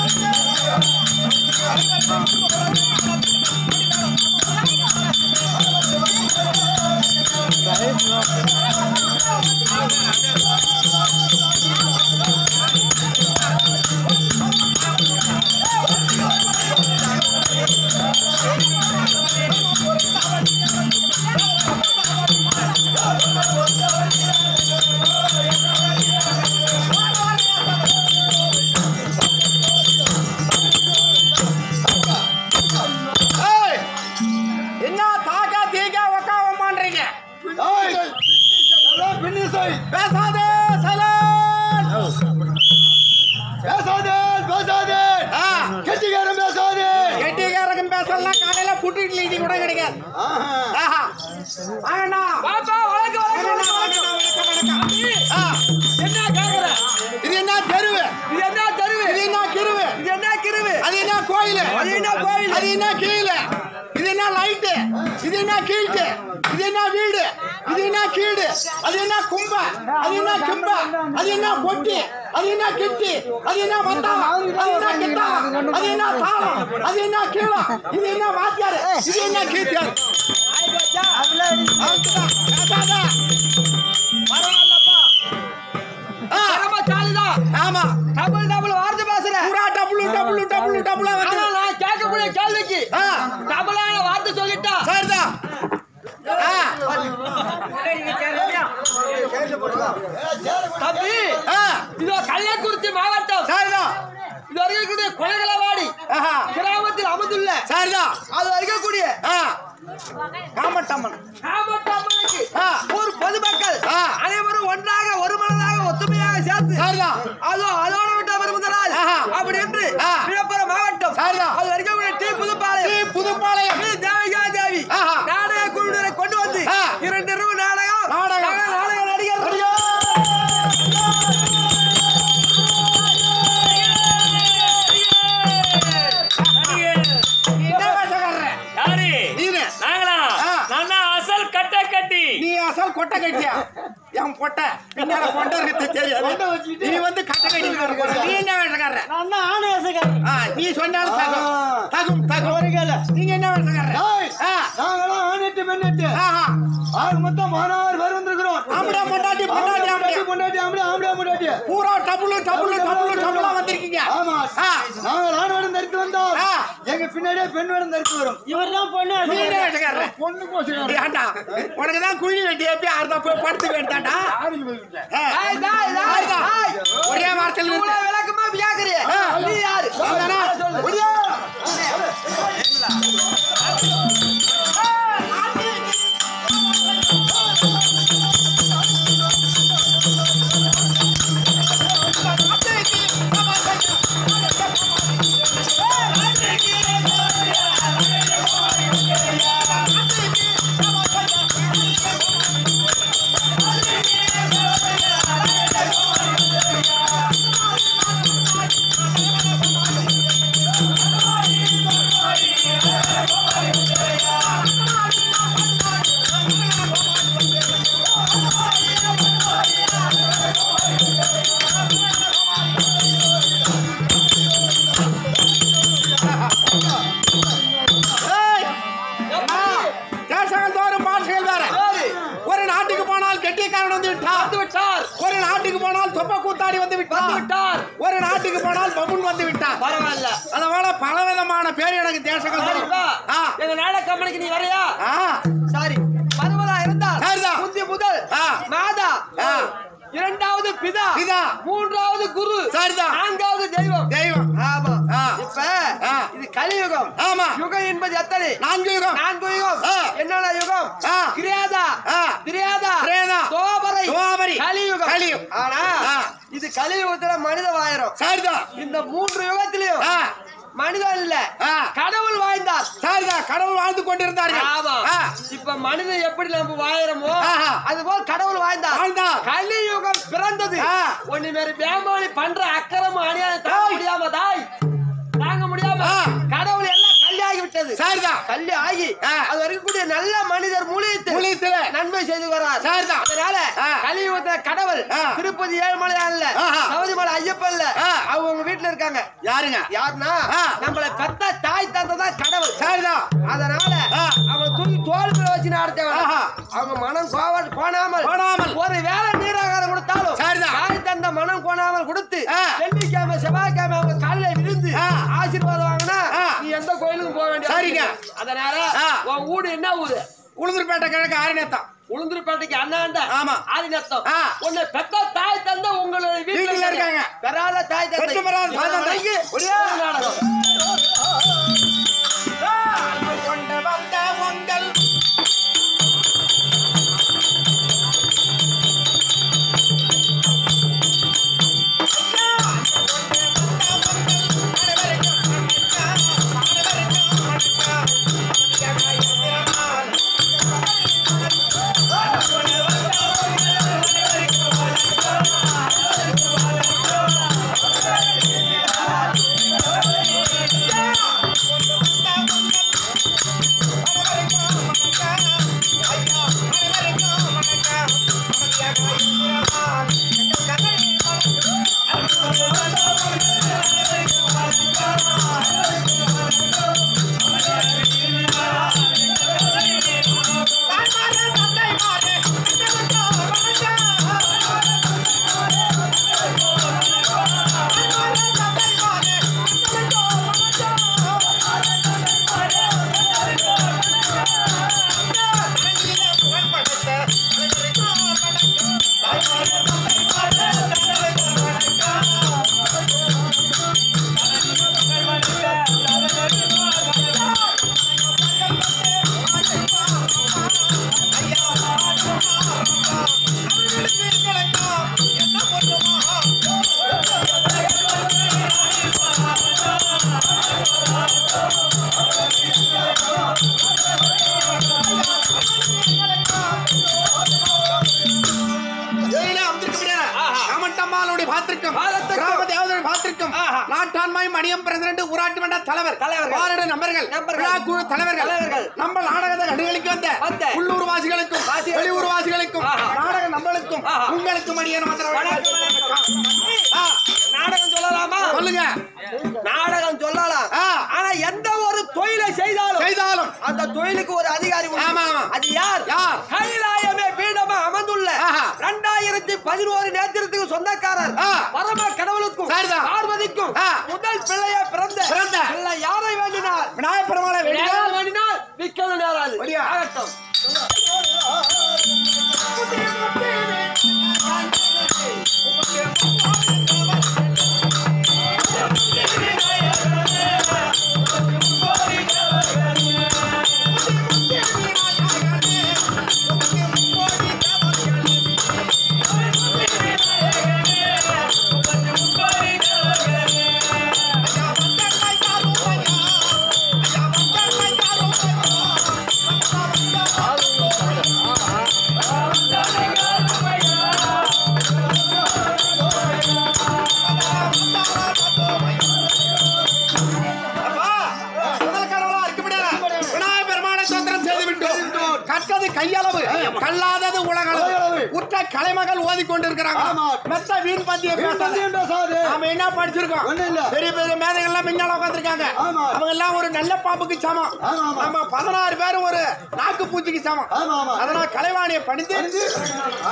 ஏய், என்ன தாக்கா தீக்கா உக்காவமான்றீங்க ஏய், எல்லாம் பின்னிசை. பேசாதே சைலன் பேசாதே, பேசாதே. ஆ, கெட்டிக்காரன் பேசாதே. கெட்டிக்காரங்க பேசலாம் காலையில புட்டு இட்லி இட்லி கூட கிடைக்காது ஆஹா. ஆஹா. வாங்கண்ணா. பாப்பா வணக்கம் வணக்கம் வாங்கண்ணா, வணக்கம் வணக்கம், வணக்கம். ஆ, என்ன கேக்குற இது என்ன தெருவு இது என்ன தெருவு இது என்ன கிருவு இது என்ன கிருவு அது என்ன கோயில் அது என்ன கோயில்? அது என்ன கீழே இது என்ன லைட்டு இது என்ன கீழ்ட்டு இது என்ன வீடு இது என்ன கீடு அது என்ன கும்ப அது என்ன கிம்ப அது என்ன பொட்டி அது என்ன கிட்டி அது என்ன மத்தா அது என்ன கிட்டா அது என்ன தாளம் அது என்ன கீழம் இது என்ன வாத்தியார் இது என்ன கீத்தியார் அவ்வளவுதான். பேசாத. பரவாயில்லப்பா ஆ, ரொம்ப ஜாலிதான் ஆமா டபுள் டபுள் வார்த்தை பேசுற பூரா டபுள் டபுள் டபுள் டபுளா ஆனா வந்து நான் கேட்கக்கூடிய கேள்விக்கு ஆ, டபுளான வார்த்தை சொல்லிட்டா சரிதான் ஆ, தம்பி ஆ, இதோ கள்ளக்குறிச்சி மாவட்டம் சரிதான் இது இருக்கக்கூடிய குலகலவாடி ஆஹா, கிராமத்தில் அமைந்துள்ள சரிதான் அது இருக்கக்கூடிய ஆ, காமட்டம்மன் காமட்டாமனுக்கு ஆ. ஊர் பொதுமக்கள் ஆ. அனைவரும் ஒன்றாக ஒரு மனதாக ஒத்துமையாக சேர்த்து சரிதான் அதோ அதோட விட்ட விரும்புகிறார் ஆஹா. அப்படி என்று ஆ. விழுப்புரம் மாவட்டம் சரிதான். அது இருக்கக்கூடிய டி புதுப்பாளையம் ஸ்ரீ புதுப்பாளையம் ஸ்ரீ தேவிகா தேவி ஆஹா. நாடக குழுவினரை கொண்டு வந்து ஆ. இரண்டு இரவு நாடகம் நாடகம். நாடக- நாடக நடிகர் என்ன வேஷக்காரரே? யாரு நீனு நாங்களா ஆ. நான் தான் அசல் கட்ட கட்டி நீ அசல் கொட்டை கட்டியா என் பொட்டை பின்னால கொண்டை இருக்கு தெரியாது நீ வந்து கட்டை கட்டி நீ என்ன வேஷக்காரர ஆ, நீ சொன்னாலும் தகும் தகும் தகும் நீங்க என்ன வேஷக்காரர ஏய், ஆ, நாங்கெல்லாம் ஆணெட்டு, பெண்ணெட்டு. ஆஹா. ஆக மொத்தம் பதினாறு பேர் வந்திருக்கிறோம். ஆம்பளை பொண்டாட்டி பொண்டாட்டி ஆம்பளை ஆம்பளை பொண்டாட்டி, ஆம்பளை, ஆம்பளை பொண்டாட்டி. பூரா டபுள் டபுள் டபுள் டபுளா வந்திருக்கீங்க ஆமா. ஆ. நாங்கள் ஆண் வேடம் தரித்து வந்தால் ஆ. எங்க பின்னாடியே பெண் வேடம் தரித்து வரும் நீ என்ன வேஷக்காரர ஏன்டா உனக்கு தான் குழி வெட்டி எப்பி அறுதா போய் படுத்து வேண்டாடா ஏய், டேய், டேய், டேய். ஒரே வார்த்தையில் இவ்வளவு நிறுத்து. விளக்கமா கேக்குறியே ஆ. நீ யாரு வந்தானா? சொல்லு. ஒடியா. ஏய், அம்மா, தேசங்கள்தோறும் பாஷைகள் வேற. யாரு? ஒரு நாட்டுக்கு போனால் கெட்டிக்காரன் வந்து விட்டார் வந்து விட்டார் ஒரு நாட்டுக்கு போனால் தொப்ப கூத்தாடி வந்து வந்து விட்டார் விட்டார் ஒரு நாட்டுக்கு போனால் பபுன் வந்து விட்டார் பரவாயில்ல அதனால பலவிதமான பேர் எனக்கு தேசங்கள் தரும். சரிப்பா ஆ, எங்க நாடக கம்பெனிக்கு நீ வரையா ஆ, சாரி வருவதா இருந்தால் சரிதான். முந்தி முதல் ஆ. மாதா ஆ. இரண்டாவது பிதா பிதா. மூன்றாவது குரு சரிதான். நான்காவது தெய்வம் தெய்வம் ஆமா ஆ. இப்ப ஆ. இது கலியுகம் ஆமா யுகம் என்பது எத்தனை நான்கு யுகம் நான்கு யுகம் ஆ. என்னென்ன யுகம் ஆ. கிரியாதா ஆ. திரியாதா திரேதா. தோபரை துவாபரி. கலியுகம் கலியுகம். ஆனா ஆ. இது கலியுகத்துல மனித வாயிரம் சரிதான் இந்த மூன்று யுகத்திலையும் ஆ, மனிதன் இல்ல ஆ. கடவுள் வாழ்ந்தார் சரிதான் கடவுள் வாழ்ந்து கொண்டிருந்தார்கள் ஆமா ஆ, இப்ப மனிதன் எப்படி நம்ம வாழறோமோ ஆஹா. அது போல் கடவுள் வாழ்ந்தார் வாழ்ந்தார். கலியுகம் பிறந்தது ஆ. ஒன்னு மாரி பேமாளி பண்ற அக்கிரம அநியாயம் தாங்க தாய். முடியாம தாய் தாங்க முடியாம ஆ. கடவுள் எல்லாம் கல்லி ஆகி விட்டது சரிதான் கல்லி ஆகி ஆ. அது வரைக்கும் கூடிய நல்ல மனிதர் மூலியத்து முழித்துல நன்மை செய்து வரார் சரிதான். அதனால ஆ. கலியுகத்துல கடவுள் ஆ. திருப்பதி ஏழுமலையான்ல ஆஹா. சபரிமலை ஐயப்பன்ல ஆ. அவங்க உங்க வீட்டுல இருக்காங்க யாருங்க யாருன்னா ஆ. நம்மளை பெத்த தாய் தந்தை கடவுள் சரிதான் அதனால ஆ. அவங்க தூக்கி தோல் மேல வச்சு நடத்தவங்க ஆஹா. அவங்க மனம் கோவல் கோணாமல் கோணாமல். ஒரு வேளை நீராகாரம் கொடுத்தாலும் சரிதான். தாய் தந்த மனம் கோணாமல் கொடுத்து ஆ. வெள்ளிக்கிழமை செவ்வாய்க்கிழமை அவங்க காலில் விழுந்து ஆ. ஆசீர்வாதம் வாங்கினா ஆ. நீ எந்த கோயிலுக்கும் போக வேண்டிய சரிங்க. அவசியம் இல்லை. அதனால ஆ. உன் ஊடு என்ன ஊரு உளுந்தூர்பேட்டை கிழக்கு ஆரிநேத்தம் உளுந்தூர்பேட்டைக்கு அண்ணாண்ட ஆமா. ஆதிநத்தம் ஆ. உன்னை பெத்த தாய் தந்த உங்களுடைய வீட்டுல வீட்டுல இருக்காங்க. பெறாத தாய் தந்தை பெற்று பெறாத தாய் தந்தை. இவங்க ஒரே ஒரு நாடகம் கொண்டு வந்த உங்கள் ஏழிலே அமர்ந்திருக்கிறேன். ராமட்டம்மாளுடைய பாத்திருக்கும் பாத்திருக்கும். கிராம தேவதையுடைய பாத்திருக்கும் ஆஹா. நாட்டாண்மை மணியம் பிரசிடண்ட் ஊராட்சி மன்ற தலைவர் தலைவர்கள். வார்டு நம்பர்கள் நம்பர்கள். விழாக்குழு தலைவர்கள் தலைவர்கள். நம்ம நாடகத்தை கண்டுகளிக்க வந்த வந்த. உள்ளூர் வாசிகளுக்கும் வாசிகளுக்கும். வெளியூர் வாசிகளுக்கும் ஆஹா. நாடக நம்பளுக்கும் ஆஹா. உங்களுக்கும் அடியான வணக்கம், ஆ, நாடகம் சொல்லலாமா சொல்லுங்க நாடகம் சொல்லலாம் ஆ. ஆனா எந்த ஒரு தொழிலை செய்தாலும் செய்தாலும் அந்த தொழிலுக்கு ஒரு அதிகாரி உண்டு. ஆமா, ஆமா. அது யார் யார்? கைலாயமே பீடமா அமர்ந்துள்ள ஆஹா. இரண்டாயிரத்தி பதினோரு நேத்திரத்துக்கு சொந்தக்காரர் ஆ. பரம கடவுளுக்கும் சரிதான். பார்வதிக்கும் ஆ. முதல் பிள்ளைய பிறந்த பிறந்த. பிள்ளை யாரை வேண்டினார் விநாயகப் பெருமாளை விநாயகரை வேண்டினால் வேண்டினால் விக்கது நேராது அப்படியா? ஆகட்டும் அப்பா, முதல் கடவுளா இருக்கும்படியாக விநாயகப் பெருமாளை ஸ்தோத்திரம் செய்து விட்டோம். கற்றது கையளவு கல்லாதது உலகளவு உலகளவு. உற்ற கலைமகள் ஓதி கொண்டிருக்கிறாங்க ஆமா. மெத்த வீண் பத்திய பேசாத பத்தியம் பேசாது. நாம என்ன படிச்சிருக்கோம் ஒண்ணும் இல்ல. பெரிய பெரிய மேதைகள் எல்லாம் முன்னால உட்காந்துருக்காங்க ஆமா. அவங்க எல்லாம் ஒரு நல்ல பாம்புக்கு சமம் ஆமா, ஆமா. நம்ம பதினாறு பேரும் ஒரு நாக்கு பூச்சிக்கு சமம் ஆமா, ஆமா. அதனால கலைவாணியை படித்து அணிந்து, ஆ,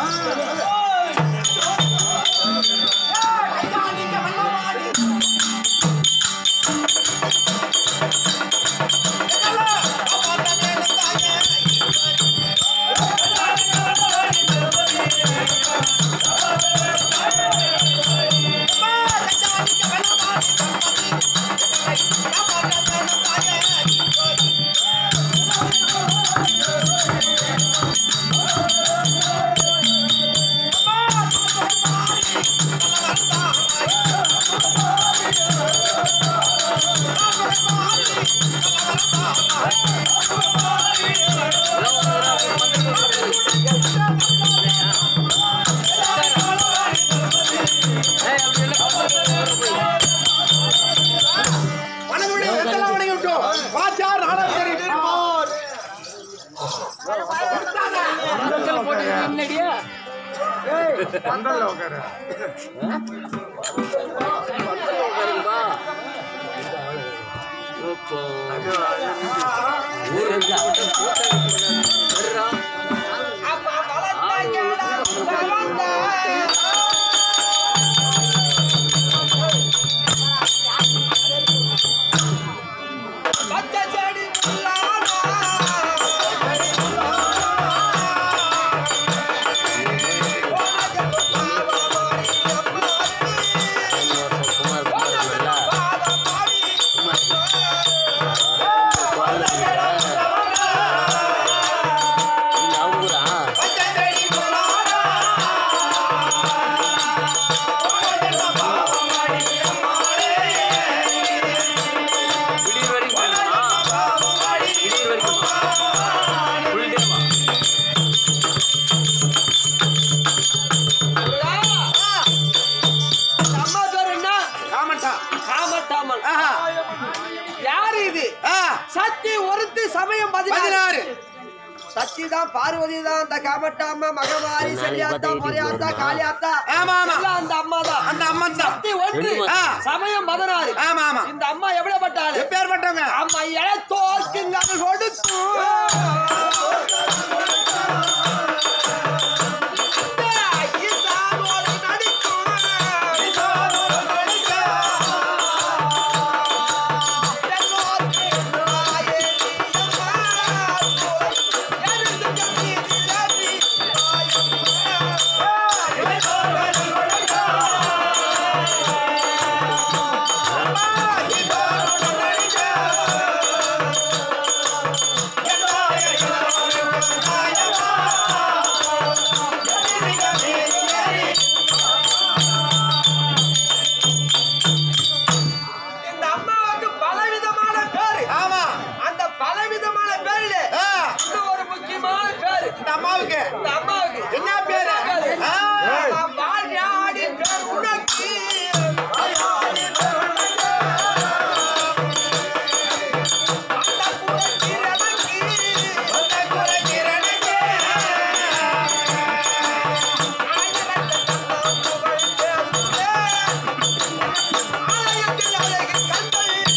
வணங்குடி எத்தனை வணங்கி விட்டோம் வாத்தியார் நாடகம் தெரியும் ஆர். அம்மா வளர்த்த கேடா வந்த பச்சை செடி முள்ளானா அம்மா பேர் என்ன காமட்டா காமட்டாமல் ஆஹா யாரு இது ஆ சக்தி ஒருத்தி சமயம் பதினாறு பதினாறு சக்தி தான் பார்வதி தான் அந்த காமட்டாம மகமாரி செல்லியாத்தா மரியாத்தா காளியாத்தா ஆமா, ஆமா. எல்லாம் அந்த அம்மா தான் அந்த அம்மன் தான் சக்தி ஒன்று ஆ. சமயம் பதினாறு ஆமா ஆமா இந்த அம்மா எப்படிப்பட்ட ஆளு எப்பேற்பட்டவங்க அம்மா இழத்தோர்க்குங்க அது கொடுக்கும் ஈசானோடு நடிக்கும். எல்லோருக்கும் தாயே நீயம்மா. எழுந்து கட்டி நிலவி இந்த அம்மாவுக்கு பலவிதமான பேரு ஆமா அந்த பலவிதமான பேரிலே ஆ, இது ஒரு முக்கியமான பேரு இந்த அம்மாவுக்கு இந்த அம்மாவுக்கு என்ன பேரு? ஆ. நான் வாயாடி பேர் உனக்கு அந்த குலத்திரனுக்கு ஆயிரத்து தன்னம் புகழ் பேசுதே. ஆலயத்தில் அழகு கண்கள்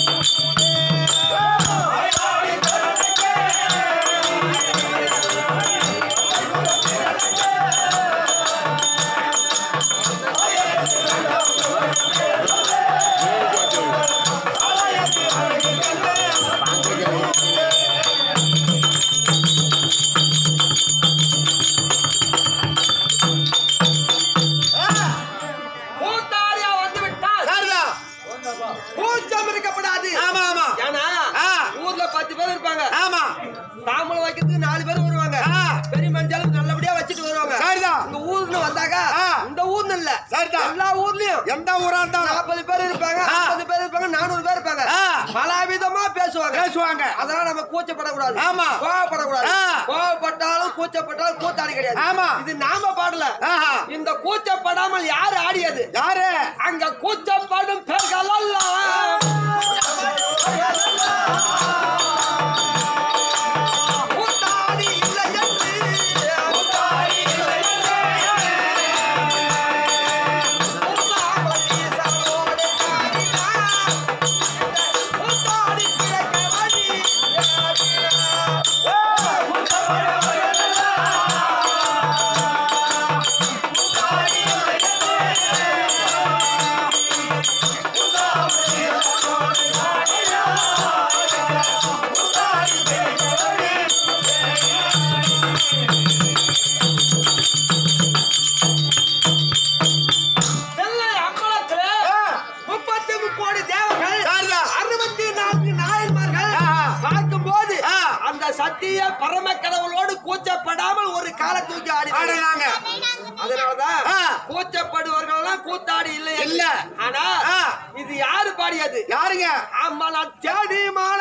கூத்தாடியா வந்து விட்டால் சரிதான் கூச்சம் இருக்கப்படாது ஆமா ஆமா ஏன்னா ஆ. ஊர்ல பத்து பேர் இருப்பாங்க ஆமா தாம்பலம் வைக்கிறதுக்கு நாலு பேர் வருவாங்க ஆ. பெரிய மஞ்சள் நல்லபடியா வச்சுட்டு வருவாங்க சரிதான் இந்த ஊர்ல வந்தாங்க ஆ. இந்த ஊர்ல இல்ல சரிதான். எல்லா ஊர்லயும் எந்த ஊரா இருந்தாலும் நாற்பது பேர் இருப்பாங்க ஆ. ஐம்பது பேர் இருப்பாங்க நானூறு பேர் இருப்பாங்க ஆ. பல விதமா பேசுவாங்க பேசுவாங்க அதெல்லாம் நம்ம கூச்சப்படக்கூடாது ஆமா. கோவப்படக்கூடாது ஆ. கோவப்பட்டாலும் கூச்சப்பட்டாலும் கூத்தாடி கிடையாது ஆமா. இது நாம பாடல ஆஹா இந்த கூச்சப்படாமல் யாரு ஆடியது யாரு அங்க கூச்சப்படும் பெண்கள் எல்லாம் கூத்தாடி இல்லை என்று கூத்தாடி இல்லை கூத்தாடி கிடக்க வழி நெல்லை அம்பலத்திலே ஆ. முப்பத்தி முக்கோடி தேவர்கள் சரிதான். அறுபத்தி நான்கு நாயன்மார்கள் ஆஹா. பார்க்கும்போது ஆ. அந்த சத்திய பரம கடவுளோடு கூச்சப்படாமல் ஒரு கால தூக்கி ஆடி ஆடுனாங்க அதனாலதான் ஆ. கூச்சப்படுவர்கள் எல்லாம் கூத்தாடி இல்லை இல்ல. ஆனா ஆ. இது யாரு பாடியது யாருங்க அம்மா நான் தேடி மான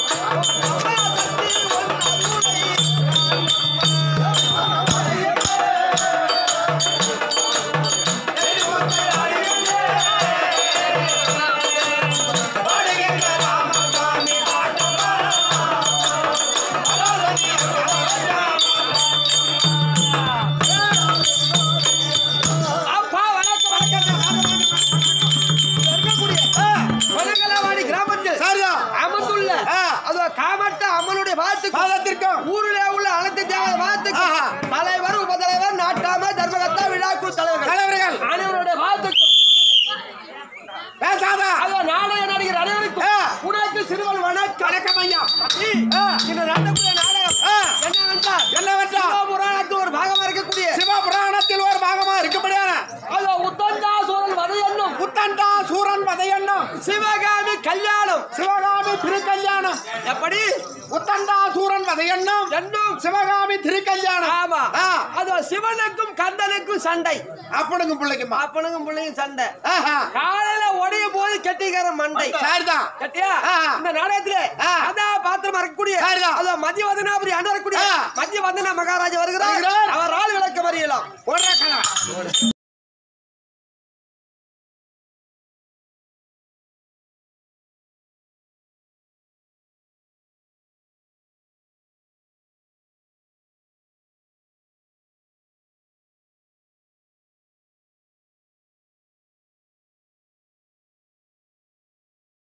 வாடுகிறேன் வாழ்த்திருக்கோம் ஊரிலே உள்ள அனைத்து தேவதை வாழ்த்துக்கள் ஆஹா. தலைவர் உபதலைவர் நாட்டாம தர்மகர்த்தா விழாக்குழு தலைவர்கள் தலைவர்கள் அனைவருடைய வாழ்த்துக்கள் பேசாத அதோ நாடக நடிகர் அனைவருக்கும் ஆ. உனக்கு சிறுவன் வணக்கம் வணக்கம் ஐயா அப்படி ஆ. இந்த நடக்கூடிய நாடகம் ஆ. என்னவென்றால் என்னவென்றால் புராணத்தில் ஒரு பாகமா இருக்கக்கூடிய சிவபுராணத்தில் ஒரு பாகமா இருக்கும்படியான அதோ உத்தண்டாசூரன் வதை என்னும் புத்தண்டா சூரன் வதையண்ணும் சிவகாமி கல்யாணம் சிவகாமி திருக்கல்யாணம் எப்படி புத்தண்டா சூரன் வதையண்ணும் என்னும் சிவகாமி திருக்கல்யாணம் ஆமா ஆ. அதோ சிவனுக்கும் கந்தனுக்கும் சண்டை அப்படிங்க பிள்ளைக்குமா அப்பனுக்கும் பிள்ளையும் சண்டை ஆஹா காலையில உடைய போது கெட்டிக்கார மண்டை சரிதான் கட்டியா ஆ. இந்த நாடகத்திலே ஆ. அதான் பாத்திரம் இருக்கக்கூடிய சரிதான். அதோ மத்திய வந்தனாபுரி அண்ணன் வரக்கூடிய ஆ. மத்திய வந்தனா மகாராஜா வருகிறார் வருகிறார். அவர் ஆள் விளக்க வரையலாம் போடுற கணவன்